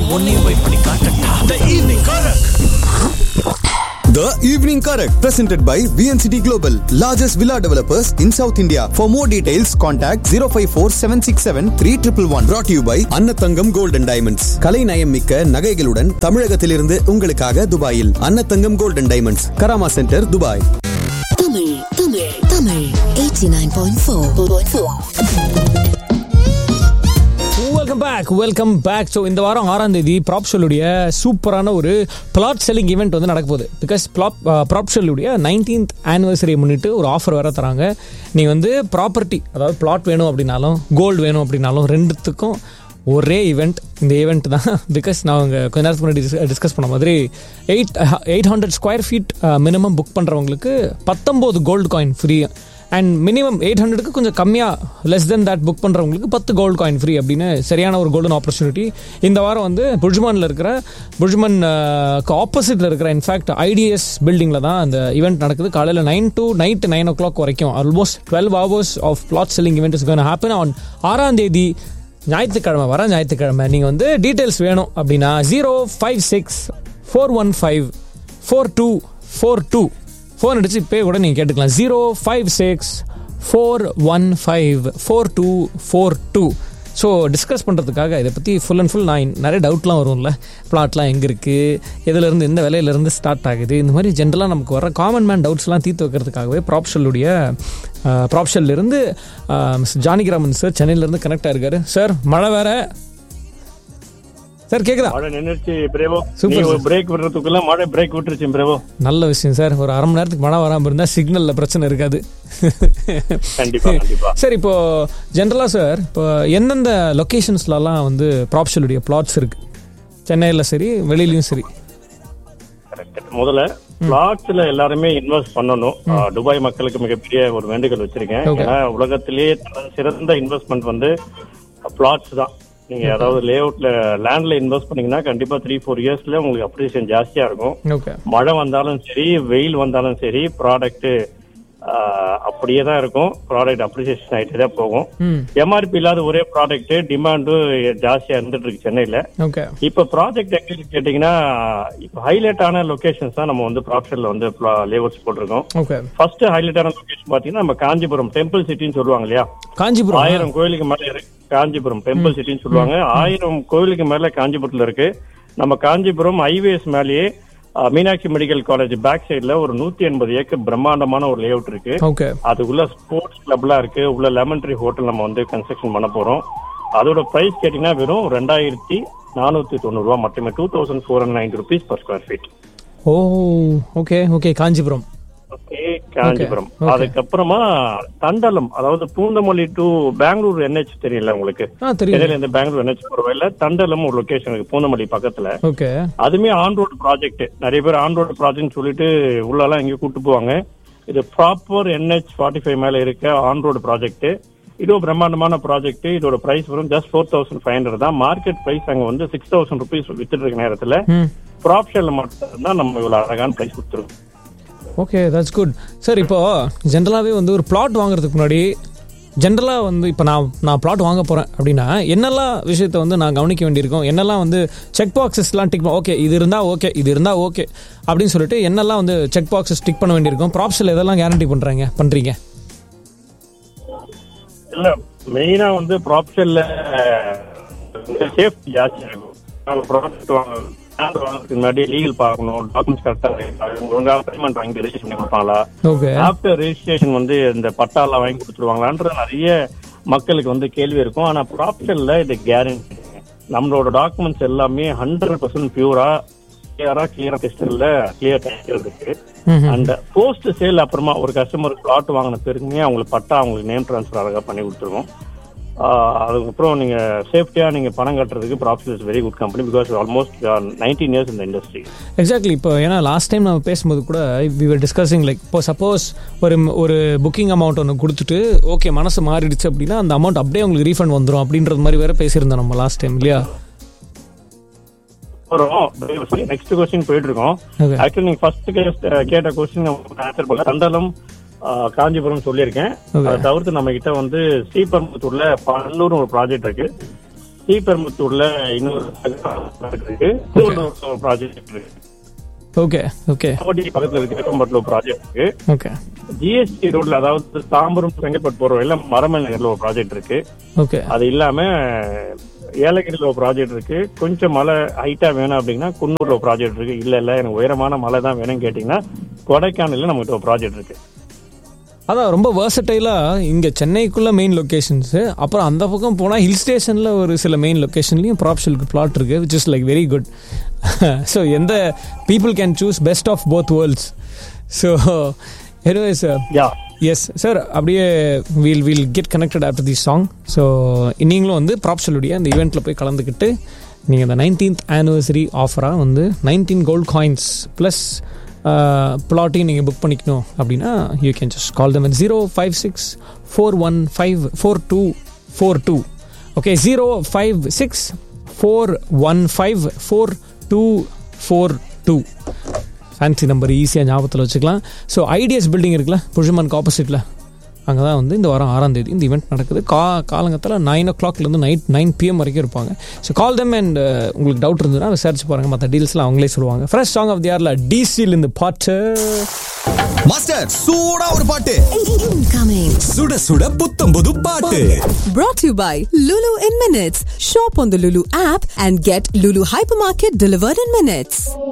உன்னையும் போய் பண்ணி காட்டட்டா the evening karak The Evening Correct, presented by VNCT Global, largest villa developers in South India. For more details, contact 054 767 3111. Brought to you by Annathangam Gold and Diamonds. கலை நயம் மிக்க நகைகளுடன் தமிழகத்திலிருந்து உங்களுக்காக துபாயில் Annathangam Gold and Diamonds, Karama centre Dubai Tamil Tamil Tamil 89.4 welcome back welcome back so இந்த வாரம் ஆறாம் தேதி ப்ராப்ஷலுடைய சூப்பரான ஒரு பிளாட் செல்லிங் ஈவெண்ட் வந்து நடக்க போகுது பிகாஸ் ப்ளாப் ப்ராப்ஷலுடைய நைன்டீன்த் ஆனிவர்சரியை முன்னிட்டு ஒரு ஆஃபர் வேற தராங்க நீ வந்து ப்ராப்பர்ட்டி அதாவது பிளாட் வேணும் அப்படின்னாலும் கோல்டு வேணும் அப்படின்னாலும் ரெண்டுத்துக்கும் ஒரே ஈவெண்ட் இந்த ஈவெண்ட் தான் பிகாஸ் நான் அவங்க கொஞ்ச நேரத்துக்கு முன்னாடி டிஸ்கஸ் பண்ண மாதிரி eight eight hundred square feet minimum book பண்ணுறவங்களுக்கு பத்தொம்போது gold coin free and minimum eight ஹண்ட்ரடுக்கு கொஞ்சம் கம்மியாக லெஸ் தென் தட் புக் பண்ணுறவங்களுக்கு பத்து கோல்டு காயின் ஃப்ரீ அப்படின்னு சரியான ஒரு கோல்டன் ஆப்பர்ச்சுனிட்டி இந்த வாரம் வந்து புர்ஜ்மானில் இருக்கிற புர்ஜ்மன் ஆப்போசிட்டில் இருக்கிற இன்ஃபேக்ட் ஐடிஎஸ் பில்டிங்கில் தான் அந்த ஈவெண்ட் நடக்குது காலையில் nine to night nine o'clock வரைக்கும் almost twelve hours of flat selling event is gonna happen on ஆறாம் தேதி ஞாயிற்றுக்கிழமை வர ஞாயிற்றுக்கிழமை நீங்கள் வந்து டீட்டெயில்ஸ் வேணும் அப்படின்னா zero five six four one five four two four two phone அடிச்சு இப்போ கூட நீங்கள் கேட்டுக்கலாம் zero five six four one five four two four two so discuss பண்ணுறதுக்காக இதை பற்றி ஃபுல் அண்ட் ஃபுல் நான் நிறைய டவுட்லாம் வரும்ல பிளாட்லாம் எங்கே இருக்குது எதுலேருந்து எந்த விலையிலேருந்து ஸ்டார்ட் ஆகுது இந்த மாதிரி ஜென்ரலாக நமக்கு வர காமன் மேன் டவுட்ஸ்லாம் தீர்த்து வைக்கிறதுக்காகவே ப்ராப்ஷலுடைய ப்ராப்ஷல்லேருந்து மிஸ் ஜானகிராமன் சார் சென்னையிலேருந்து கனெக்ட் ஆயிருக்காரு சார் மழை வேற சார் கேட்குதா மழை நின்னுச்சு பிரேவோ Super, நீ sir. பிரேக் விடுறதுக்குள்ள மழை பிரேக் விட்டுருச்சு பிரேவோ நல்ல விஷயம் சார் ஒரு அரை மணி நேரத்துக்கு மழை வராமல் இருந்தால் சிக்னலில் பிரச்சனை இருக்காது கண்டிப்பா கண்டிப்பா சார் இப்போ ஜென்ரலாக சார் இப்போ எந்தெந்த லொக்கேஷன்ஸ்லலாம் வந்து ப்ராப்ஷலுடைய பிளாட்ஸ் இருக்கு சென்னையில் சரி வெளியிலயும் சரி Correct. முதல்ல பிளாட்ஸ்ல எல்லாருமே இன்வெஸ்ட் பண்ணணும் ஆஹ், துபாய் மக்களுக்கு மிகப்பெரிய ஒரு வேண்டுகோள் வச்சிருக்கேன் Okay. ஏன்னா உலகத்திலேயே தல- சிறந்த இன்வெஸ்ட்மெண்ட் வந்து பிளாட்ஸ் தான் நீங்க அதாவது லே அவுட்ல லேண்ட்ல இன்வெஸ்ட் பண்ணீங்கன்னா கண்டிப்பா த்ரீ ஃபோர் இயர்ஸ்ல உங்களுக்கு அப்ரிசியேஷன் ஜாஸ்தியா இருக்கும் ஓகே மழை வந்தாலும் சரி வெயில் வந்தாலும் சரி ப்ராடக்ட் அப்படியே தான் இருக்கும் ப்ராடக்ட் அப்ரிசியேஷன் ஆயிட்டே தான் போகும் ம் எம்ஆர்பி இல்லாத ஒரே ப்ராடக்ட் டிமாண்டும் ஜாஸ்தியா இருந்துட்டு இருக்கு சென்னையில ஓகே இப்ப ப்ராஜெக்ட் எங்க கேட்டீங்கன்னா இப்ப ஹைலைட் ஆன லொகேஷன்ஸ் தான் நம்ம வந்து ப்ராப்ஷன்ல வந்து லேஅவுட்ஸ் போட்டிருக்கோம் ஓகே ஃபர்ஸ்ட் ஹைலைட் ஆன லொகேஷன் பாத்தீங்கன்னா நம்ம காஞ்சிபுரம் டெம்பிள் சிட்டின்னு சொல்லுவாங்க இல்லையா காஞ்சிபுரம் ஆயிரம் கோயிலுக்கு மேல இருக்கு காஞ்சிபுரம் டெம்பிள் சிட்டின்னு சொல்லுவாங்க ஆயிரம் கோயிலுக்கு மேல காஞ்சிபுரத்துல இருக்கு நம்ம காஞ்சிபுரம் ஹைவேஸ் மேலேயே ah, Meenakshi medical college back சைடுல ஒரு நூத்தி எண்பது ஏக்கர் பிரம்மாண்டமான ஒரு லேஅவுட் இருக்கு ஓகே அதுக்குள்ள ஸ்போர்ட்ஸ் கிளப்லாம் இருக்கு உள்ள லெமன் ட்ரீ ஹோட்டல் நம்ம வந்து கன்ஸ்ட்ரக்ஷன் பண்ண போறோம் அதோட பிரைஸ் கேட்டீங்கன்னா வெறும் ரெண்டாயிரத்தி நானூத்தி தொண்ணூறு ரூபா மட்டுமே two thousand four hundred ninety rupees per square feet oh okay okay Kanchipuram okay Kanchipuram Okay, okay. அதுக்கப்புறமா தண்டலம் அதாவது பூந்தமல்லி டு பெங்களூர் என்ஹெச் தெரியல உங்களுக்கு ஆ தெரியும் சென்னையில இருந்து பெங்களூர் என்ஹெச் போற வழியில தண்டலம் ஒரு லொகேஷன் இருக்கு பூந்தமல்லி பக்கத்துல ஓகே அதுமே ஆன் ரோடு ப்ராஜெக்ட் நிறைய பேர் ஆன் ரோடு ப்ராஜெக்ட் சொல்லிட்டு உள்ளலாம் எங்கேயும் கூட்டு போவாங்க இது ப்ராப்பர் என்ஹெச் ஃபார்ட்டி ஃபைவ் மேல இருக்க ஆன் ரோடு ப்ராஜெக்ட் இதுவும் பிரம்மாண்டமான ப்ராஜெக்ட் இதோட பிரைஸ் வரும் just four thousand five hundred தான் மார்க்கெட் பிரைஸ் அங்க வந்து சிக்ஸ் தௌசண்ட் ருபீஸ் வித்துட்டு இருக்க நேரத்துல ம் ப்ராப்ஷன்ல மட்டும் தான் நம்ம இவ்வளவு அழகான பிரைஸ் கொடுத்துருக்கோம் ஓகே தட்ஸ் குட் சார் இப்போ ஜென்ரலாகவே வந்து ஒரு பிளாட் வாங்குறதுக்கு முன்னாடி ஜென்ரலாக வந்து இப்போ நான் நான் பிளாட் வாங்க போகிறேன் அப்படின்னா என்னெல்லாம் விஷயத்தை வந்து நான் கவனிக்க வேண்டியிருக்கும் என்னெல்லாம் வந்து செக் பாக்ஸஸ்லாம் டிக் ஓகே இது இருந்தால் ஓகே இது இருந்தால் ஓகே அப்படின்னு சொல்லிட்டு என்னெல்லாம் வந்து செக் பாக்ஸஸ் டிக் பண்ண வேண்டியிருக்கும் ப்ராப்ஸில் எதெல்லாம் கேரண்டி பண்ணுறாங்க பண்ணுறீங்க இல்ல மெயினா வந்து ப்ராப்ஷன்ல சேஃப்டி ஜாஸ்தியா இருக்கும் நாங்க ப்ராடக்ட் வாங்க land வாங்குறதுக்கு முன்னாடி லீகல் பார்க்கணும் டாக்குமெண்ட்ஸ் கரெக்டா ஒழுங்கா பேமெண்ட் வாங்கி ரெஜிஸ்டர் பண்ணி கொடுப்பாங்களா ஓகே ஆஃப்டர் ரெஜிஸ்ட்ரேஷன் வந்து இந்த பட்டாலாம் வாங்கி கொடுத்துருவாங்களான்ற நிறைய மக்களுக்கு வந்து கேள்வி இருக்கும் ஆனா ப்ராப்ஷன்ல இது கேரண்டி நம்மளோட டாக்குமெண்ட்ஸ் எல்லாமே ஹண்ட்ரட் பர்சன்ட் பியூரா கிளியரா கிளியரா டெஸ்ட்ல கிளியர் இருக்கு அண்ட் போஸ்ட் சேல் அப்புறமா ஒரு கஸ்டமர் பிளாட் வாங்கின பிறகுமே அவங்களுக்கு பட்டா அவங்களுக்கு நேம் ட்ரான்ஸ்ஃபர் அழகா பண்ணி கொடுத்துருவோம் ஆஹ் அதுக்கப்புறம் நீங்க சேஃப்டியா நீங்க பணம் கட்டுறதுக்கு ப்ராப்ஷன் is very good company because almost nineteen years இந்த இண்டஸ்ட்ரி எக்ஸாக்ட்லி இப்போ ஏன்னா லாஸ்ட் டைம் நம்ம பேசும்போது கூட வி வர் டிஸ்கஸிங் லைக் இப்போ சப்போஸ் ஒரு ஒரு புக்கிங் அமௌண்ட் ஒன்று கொடுத்துட்டு ஓகே மனசு மாறிடுச்சு அப்படின்னா அந்த அமௌண்ட் அப்படியே உங்களுக்கு ரீஃபண்ட் வந்துடும் அப்படின்றது மாதிரி வேற பேசியிருந்தோம் நம்ம லாஸ்ட் டைம் இல்லையா வரும் நெக்ஸ்ட் கொஸ்டின் போயிட்டு இருக்கோம் Okay. ஆக்சுவலி நீங்க ஃபர்ஸ்ட் கேட்ட கொஸ்டின் ஆன்சர் பண்ணல தண்டலம் ஆஹ், காஞ்சிபுரம் சொல்லியிருக்கேன் Okay. அதை தவிர்த்து நம்ம கிட்ட வந்து ஸ்ரீபெரும்புத்தூர்ல பல்லூர் ஒரு ப்ராஜெக்ட் இருக்கு ஸ்ரீபெரும்புத்தூர்ல இன்னொரு இருக்கு ப்ராஜெக்ட் இருக்கு ஓகே ஓகே கோடி பக்கத்துல இருக்கு வேப்பம்பட்டில் ப்ராஜெக்ட் இருக்கு ஓகே ஜிஎஸ்டி ரோட்ல அதாவது தாம்பரம் செங்கல்பட்டு போற வழியில மரமல் நகர்ல ஒரு ப்ராஜெக்ட் இருக்கு ஓகே அது இல்லாம ஏலகிரில ஒரு ப்ராஜெக்ட் இருக்கு கொஞ்சம் மலை ஹைட்டா வேணும் அப்படின்னா குன்னூர்ல ஒரு ப்ராஜெக்ட் இருக்கு இல்ல இல்ல எனக்கு உயரமான மலை தான் வேணும்னு கேட்டீங்கன்னா கொடைக்கானல்ல நம்மகிட்ட ஒரு ப்ராஜெக்ட் இருக்கு அதான் ரொம்ப வேர்சடைலாக இங்கே சென்னைக்குள்ள மெயின் லொக்கேஷன்ஸு அப்புறம் அந்த பக்கம் போனால் ஹில் ஸ்டேஷனில் ஒரு சில மெயின் லொக்கேஷன்லையும் ப்ராப்ஷலுக்கு பிளாட் இருக்குது which is like very good so எந்த people can choose best of both worlds so anyways yeah yes sir அப்படியே we'll we'll get connected after the song so நீங்களும் வந்து ப்ராப்ஷலுடைய அந்த ஈவெண்ட்டில் போய் கலந்துக்கிட்டு நீங்கள் இந்த நைன்டீன்த் ஆனிவர்சரி ஆஃபராக வந்து நைன்டீன் கோல்ட் காயின்ஸ் ப்ளஸ் பிளாட்டையும் நீங்கள் புக் பண்ணிக்கணும் அப்படின்னா you can just call them zero five six four one five four two four two okay zero five six four one five four two four two fancy number ஈஸியாக ஞாபகத்தில் வச்சுக்கலாம் so IDS building இருக்குல்ல புஷமானுக்கு ஆப்போசிட்டில் அங்கே தான் வந்து இந்த வாரம் ஆறாம் தேதி இந்த ஈவெண்ட் நடக்குது கா காலங்கத்தில் நைன் ஓ கிளாக்லேருந்து நைட் நைன் பிஎம் வரைக்கும் இருப்பாங்க ஸோ கால் தம் அண்ட் உங்களுக்கு டவுட் இருந்ததுன்னா விசாரிச்சு பாருங்க மற்ற டீல்ஸ்லாம் அவங்களே சொல்லுவாங்க ஃப்ரெஷ் சாங் ஆஃப் தி யாரில் டிசியில் இந்த பாட்டு மாஸ்டர் சூடா ஒரு பாட்டு Incoming. சுட சுட புத்தம் புது பாட்டு Brought to you by Lulu in Minutes. Shop on the Lulu app and get Lulu Hypermarket delivered in minutes.